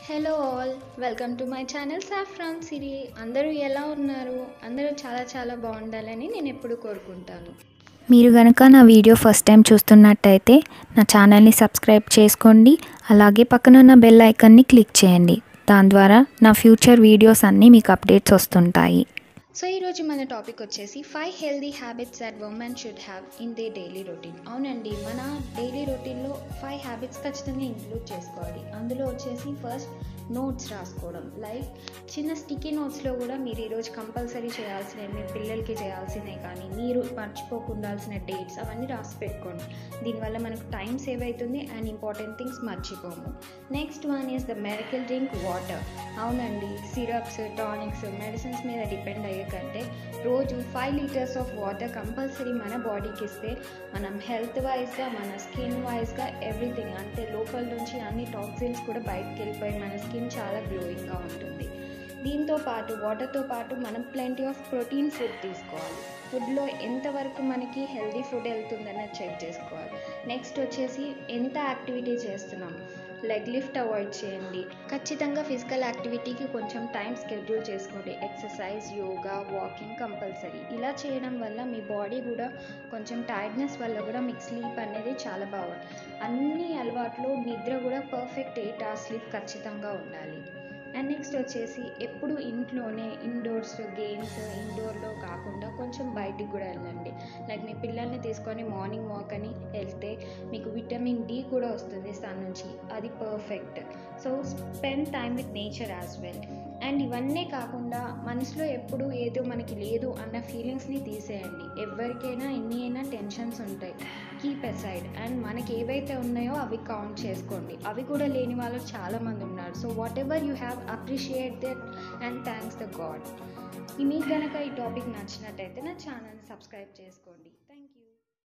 hello all welcome to my channel Saffron Siri అందరూ ఎలా ఉన్నారు అందరూ చాలా చాలా బాగుండాలని నేను ఎప్పుడు కోరుకుంటాను మీరు కనుక నా వీడియో ఫస్ట్ టైం చూస్తున్నట్టయితే నా ఛానల్ని సబ్స్క్రైబ్ చేసుకోండి అలాగే పక్కన ఉన్న బెల్ ఐకన్ని క్లిక్ చేయండి దాని ద్వారా నా ఫ్యూచర్ వీడియోస్ అన్నీ మీకు అప్డేట్స్ వస్తుంటాయి సో ఈరోజు మన టాపిక్ వచ్చేసి five healthy habits that women should have in they daily routine అవునండి మన డైలీ రొటీన్లో ఫైవ్ హ్యాబిట్స్ ఖచ్చితంగా ఇంక్లూడ్ చేసుకోవాలి అందులో వచ్చేసి ఫస్ట్ నోట్స్ రాసుకోవడం లైక్ చిన్న స్టిక్కీ నోట్స్లో కూడా మీరు ఈరోజు కంపల్సరీ చేయాల్సినవి మీ పిల్లలకి చేయాల్సినవి కానీ మీరు మర్చిపోకుండాల్సిన డేట్స్ అవన్నీ రాసి పెట్టుకోండి దీనివల్ల మనకు టైం సేవ్ అవుతుంది అండ్ ఇంపార్టెంట్ థింగ్స్ మర్చిపోము next one is the medical drink water అవునండి సిరప్స్ టానిక్స్ మెడిసిన్స్ మీద డిపెండ్ అయ్యే కంటే రోజు five litres of water compulsory మన బాడీకి ఇస్తే మనం హెల్త్ వైజ్గా మన స్కిన్ వైజ్గా ఎవ్రీథింగ్ అంటే లోపల నుంచి అన్ని టాక్సిన్స్ కూడా బయటకు వెళ్ళిపోయి మన స్కిన్ చాలా గ్లోయింగ్గా ఉంటుంది దీంతో పాటు వాటర్తో పాటు మనం ప్లెంటీ ఆఫ్ ప్రోటీన్ ఫుడ్ తీసుకోవాలి ఫుడ్లో ఎంతవరకు మనకి హెల్దీ ఫుడ్ వెళ్తుందన్నది చెక్ చేసుకోవాలి నెక్స్ట్ వచ్చేసి ఎంత యాక్టివిటీ చేస్తున్నాం లెగ్ లిఫ్ట్ అవాయిడ్ చేయండి ఖచ్చితంగా ఫిజికల్ యాక్టివిటీకి కొంచెం టైం షెడ్యూల్ చేసుకోండి ఎక్సర్సైజ్ యోగా వాకింగ్ కంపల్సరీ ఇలా చేయడం వల్ల మీ బాడీ కూడా కొంచెం టైర్డ్నెస్ వల్ల కూడా మీకు స్లీప్ అనేది చాలా బాగా అన్ని అలవాట్లు నిద్ర కూడా పర్ఫెక్ట్ ఎయిట్ అవర్స్ స్లీప్ ఖచ్చితంగా ఉండాలి అండ్ నెక్స్ట్ వచ్చేసి ఎప్పుడు ఇంట్లోనే ఇండోర్స్ గేమ్స్ ఇండోర్లో కాకుండా కొంచెం బయటికి కూడా వెళ్ళండి లైక్ మీ పిల్లల్ని తీసుకొని మార్నింగ్ వాక్ అని వెళ్తే మీకు విటమిన్ డి కూడా వస్తుంది సన్ నుంచి అది perfect so spend time with nature as well and ఇవన్నీ కాకుండా మనసులో ఎప్పుడు ఏదో మనకి లేదు అన్న ఫీలింగ్స్ని తీసేయండి ఎవరికైనా ఎన్ని అయినా టెన్షన్స్ ఉంటాయి కీప్ అసైడ్ అండ్ మనకి ఏవైతే ఉన్నాయో అవి కౌంట్ చేసుకోండి అవి కూడా లేని వాళ్ళు చాలామంది ఉన్నారు so whatever you have appreciate that and thanks the God మీకు కనుక ఈ టాపిక్ నచ్చినట్టయితే నా ఛానల్ సబ్స్క్రైబ్ చేసుకోండి థ్యాంక్ యూ